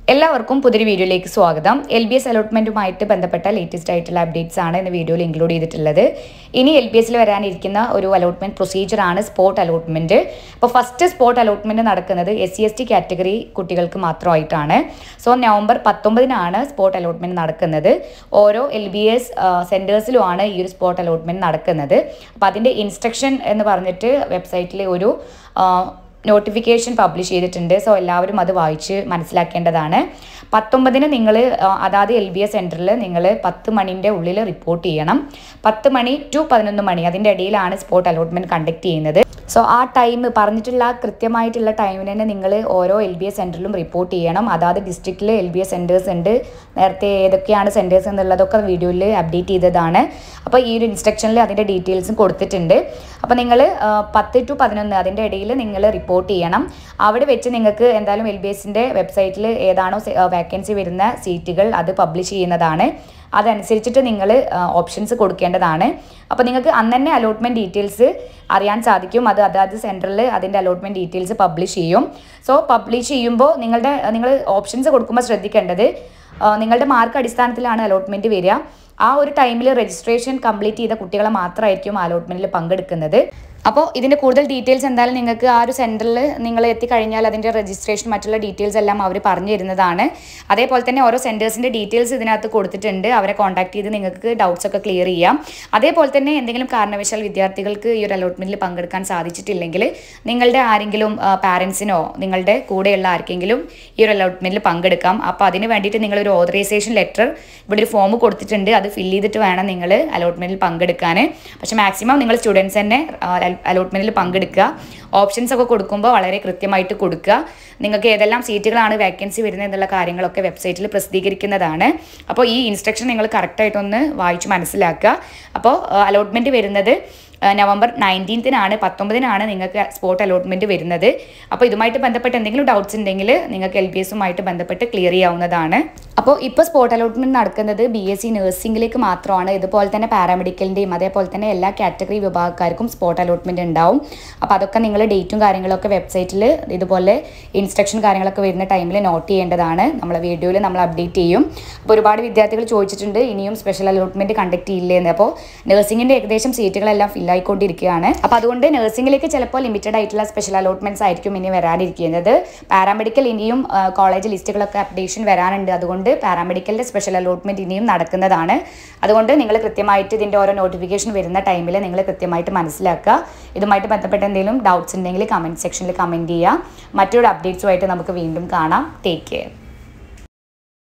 എല്ലാവർക്കും പുതിയൊരു വീഡിയോയിലേക്ക് സ്വാഗതം എൽ ബി എസ് അലോട്ട്മെൻറ്റുമായിട്ട് ബന്ധപ്പെട്ട ലേറ്റസ്റ്റ് ആയിട്ടുള്ള അപ്ഡേറ്റ്സ് ആണ് ഇന്ന് വീഡിയോയിൽ ഇൻക്ലൂഡ് ചെയ്തിട്ടുള്ളത് ഇനി എൽ ബി എസിൽ വരാനിരിക്കുന്ന ഒരു അലോട്ട്മെൻറ്റ് പ്രൊസീജിയർ ആണ് സ്പോട്ട് അലോട്ട്മെൻറ്റ് അപ്പോൾ ഫസ്റ്റ് സ്പോട്ട് അലോട്ട്മെൻറ്റ് നടക്കുന്നത് S C S T category കുട്ടികൾക്ക് മാത്രമായിട്ടാണ് സോ നവംബർ പത്തൊമ്പതിനാണ് സ്പോട്ട് അലോട്ട്മെൻറ്റ് നടക്കുന്നത് ഓരോ എൽ ബി എസ് സെൻറ്റേഴ്സിലുമാണ് ഈ ഒരു സ്പോട്ട് അലോട്ട്മെൻറ്റ് നടക്കുന്നത് അപ്പോൾ അതിൻ്റെ ഇൻസ്ട്രക്ഷൻ എന്ന് പറഞ്ഞിട്ട് വെബ്സൈറ്റിൽ ഒരു ആ, നോട്ടിഫിക്കേഷൻ പബ്ലിഷ് ചെയ്തിട്ടുണ്ട് സോ എല്ലാവരും അത് വായിച്ച് മനസ്സിലാക്കേണ്ടതാണ് പത്തൊമ്പതിന് നിങ്ങൾ അതാത് എൽ ബി എസ് സെൻറ്ററിൽ നിങ്ങൾ പത്ത് മണിൻ്റെ ഉള്ളിൽ റിപ്പോർട്ട് ചെയ്യണം പത്ത് മണി ടു പതിനൊന്ന് മണി അതിൻ്റെ ഇടയിലാണ് സ്പോട്ട് അലോട്ട്മെൻറ്റ് കണ്ടക്ട് ചെയ്യുന്നത് സോ ആ ടൈം പറഞ്ഞിട്ടുള്ള ആ കൃത്യമായിട്ടുള്ള ടൈമിന് തന്നെ നിങ്ങൾ ഓരോ എൽ ബി എസ് സെൻറ്ററിലും റിപ്പോർട്ട് ചെയ്യണം അതാത് ഡിസ്ട്രിക്റ്റിൽ എൽ ബി എസ് സെൻറ്റേഴ്സ് ഉണ്ട് നേരത്തെ ഏതൊക്കെയാണ് സെൻറ്റേഴ്സ് എന്നുള്ളതൊക്കെ വീഡിയോയിൽ അപ്ഡേറ്റ് ചെയ്തതാണ് അപ്പോൾ ഈ ഒരു ഇൻസ്ട്രക്ഷനിൽ അതിൻ്റെ ഡീറ്റെയിൽസും കൊടുത്തിട്ടുണ്ട് അപ്പോൾ നിങ്ങൾ പത്ത് ടു പതിനൊന്ന് അതിൻ്റെ ഇടയിൽ നിങ്ങൾ റിപ്പോർട്ട് ചെയ്യണം അവിടെ വെച്ച് നിങ്ങൾക്ക് എന്തായാലും എൽ ബി എസിൻ്റെ വെബ്സൈറ്റിൽ ഏതാണോ വേക്കൻസി വരുന്ന സീറ്റുകൾ അത് പബ്ലിഷ് ചെയ്യുന്നതാണ് അതനുസരിച്ചിട്ട് നിങ്ങൾ ഓപ്ഷൻസ് കൊടുക്കേണ്ടതാണ് അപ്പോൾ നിങ്ങൾക്ക് അന്ന് തന്നെ അലോട്ട്മെൻറ്റ് ഡീറ്റെയിൽസ് അറിയാൻ സാധിക്കും അത് അതാത് സെൻറ്ററിൽ അതിൻ്റെ അലോട്ട്മെൻറ്റ് ഡീറ്റെയിൽസ് പബ്ലിഷ് ചെയ്യും സോ പബ്ലിഷ് ചെയ്യുമ്പോൾ നിങ്ങളുടെ നിങ്ങൾ ഓപ്ഷൻസ് കൊടുക്കുമ്പോൾ ശ്രദ്ധിക്കേണ്ടത് ആ, നിങ്ങളുടെ മാർക്ക് അടിസ്ഥാനത്തിലാണ് അലോട്ട്മെൻറ്റ് വരിക ആ ഒരു ടൈമിൽ രജിസ്ട്രേഷൻ കംപ്ലീറ്റ് ചെയ്ത കുട്ടികളെ മാത്രമായിരിക്കും അലോട്ട്മെൻറ്റിൽ പങ്കെടുക്കുന്നത് അപ്പോൾ ഇതിൻ്റെ കൂടുതൽ ഡീറ്റെയിൽസ് എന്തായാലും നിങ്ങൾക്ക് ആ ഒരു സെൻറ്ററിൽ നിങ്ങൾ എത്തിക്കഴിഞ്ഞാൽ അതിൻ്റെ രജിസ്ട്രേഷൻ മറ്റുള്ള ഡീറ്റെയിൽസ് എല്ലാം അവർ പറഞ്ഞു തരുന്നതാണ് അതേപോലെ തന്നെ ഓരോ സെൻറ്റേഴ്സിൻ്റെ ഡീറ്റെയിൽസ് ഇതിനകത്ത് കൊടുത്തിട്ടുണ്ട് അവരെ കോൺടാക്ട് ചെയ്ത് നിങ്ങൾക്ക് ഡൗട്ട്സ് ഒക്കെ ക്ലിയർ ചെയ്യാം അതേപോലെ തന്നെ എന്തെങ്കിലും കാരണവശാൽ വിദ്യാർത്ഥികൾക്ക് ഈ ഒരു അലോട്ട്മെൻറ്റിൽ പങ്കെടുക്കാൻ സാധിച്ചിട്ടില്ലെങ്കിൽ നിങ്ങളുടെ ആരെങ്കിലും പാരൻസിനോ നിങ്ങളുടെ കൂടെയുള്ള ആർക്കെങ്കിലും ഈ ഒരു അലോട്ട്മെൻറ്റിൽ പങ്കെടുക്കാം അപ്പോൾ അതിന് വേണ്ടിയിട്ട് നിങ്ങളൊരു ഓതറൈസേഷൻ ലെറ്റർ ഇവിടെ ഒരു ഫോം കൊടുത്തിട്ടുണ്ട് അത് ഫില്ല് ചെയ്തിട്ട് വേണം നിങ്ങൾ അലോട്ട്മെൻറ്റിൽ പങ്കെടുക്കാൻ പക്ഷേ മാക്സിമം നിങ്ങൾ സ്റ്റുഡൻസ് തന്നെ അലോട്ട്മെൻറ്റിൽ പങ്കെടുക്കുക ഓപ്ഷൻസ് ഒക്കെ കൊടുക്കുമ്പോൾ വളരെ കൃത്യമായിട്ട് കൊടുക്കുക നിങ്ങൾക്ക് ഏതെല്ലാം സീറ്റുകളാണ് വേക്കൻസി വരുന്നത് എന്നുള്ള കാര്യങ്ങളൊക്കെ വെബ്സൈറ്റിൽ പ്രസിദ്ധീകരിക്കുന്നതാണ് അപ്പോൾ ഈ ഇൻസ്ട്രക്ഷൻ നിങ്ങൾ കറക്റ്റായിട്ടൊന്ന് വായിച്ച് മനസ്സിലാക്കുക അപ്പോൾ അലോട്ട്മെൻറ്റ് വരുന്നത് ആ, നവംബർ നയൻറ്റീൻത്തിനാണ് പത്തൊമ്പതിനാണ് നിങ്ങൾക്ക് സ്പോട്ട് അലോട്ട്മെൻറ്റ് വരുന്നത് അപ്പോൾ ഇതുമായിട്ട് ബന്ധപ്പെട്ട് എന്തെങ്കിലും ഡൗട്ട്സ് ഉണ്ടെങ്കിൽ നിങ്ങൾക്ക് എൽ ബി എസുമായിട്ട് ബന്ധപ്പെട്ട് ക്ലിയർ ചെയ്യാവുന്നതാണ് അപ്പോൾ ഇപ്പോൾ സ്പോട്ട് അലോട്ട്മെൻറ്റ് നടക്കുന്നത് ബി എസ് സി നഴ്സിംഗിലേക്ക് മാത്രമാണ് ഇതുപോലെ തന്നെ പാരാമെഡിക്കലിൻ്റെയും അതേപോലെ തന്നെ എല്ലാ കാറ്റഗറി വിഭാഗക്കാർക്കും സ്പോട്ട് അലോട്ട്മെൻറ്റ് ഉണ്ടാവും അപ്പോൾ അതൊക്കെ നിങ്ങൾ ഡേറ്റും കാര്യങ്ങളൊക്കെ വെബ്സൈറ്റിൽ ഇതുപോലെ ഇൻസ്ട്രക്ഷൻ കാര്യങ്ങളൊക്കെ വരുന്ന ടൈമിൽ നോട്ട് ചെയ്യേണ്ടതാണ് നമ്മളെ വീഡിയോയിൽ നമ്മൾ അപ്ഡേറ്റ് ചെയ്യും അപ്പോൾ ഒരുപാട് വിദ്യാർത്ഥികൾ ചോദിച്ചിട്ടുണ്ട് ഇനിയും സ്പെഷ്യൽ അലോട്ട്മെൻറ്റ് കണ്ടക്ട് ചെയ്യില്ലേന്ന് അപ്പോൾ നഴ്സിംഗിൻ്റെ ഏകദേശം സീറ്റുകളെല്ലാം fill ആയിക്കൊണ്ടിരിക്കുകയാണ് അപ്പോൾ അതുകൊണ്ട് നഴ്സിംഗിലേക്ക് ചിലപ്പോൾ ലിമിറ്റഡ് ആയിട്ടുള്ള സ്പെഷ്യൽ അലോട്ട്മെൻറ്റ്സ് ആയിരിക്കും ഇനി വരാനിരിക്കുന്നത് പാരാമെഡിക്കൽ ഇനിയും കോളേജ് ലിസ്റ്റുകളൊക്കെ അപ്ഡേഷൻ വരാനുണ്ട് അതുകൊണ്ട് പാരാമെഡിക്കലിൻ്റെ സ്പെഷ്യൽ അലോട്ട്മെൻറ്റ് ഇനിയും നടക്കുന്നതാണ് അതുകൊണ്ട് നിങ്ങൾ കൃത്യമായിട്ട് ഇതിൻ്റെ ഓരോ നോട്ടിഫിക്കേഷൻ വരുന്ന ടൈമിൽ നിങ്ങൾ കൃത്യമായിട്ട് മനസ്സിലാക്കുക ഇതുമായിട്ട് ബന്ധപ്പെട്ട എന്തെങ്കിലും ഡൗട്ട്സ് ഉണ്ടെങ്കിൽ കമൻറ്റ് സെക്ഷനിൽ കമൻറ്റ് ചെയ്യുക മറ്റൊരു അപ്ഡേറ്റ്സുമായിട്ട് നമുക്ക് വീണ്ടും കാണാം ടേക്ക് കെയർ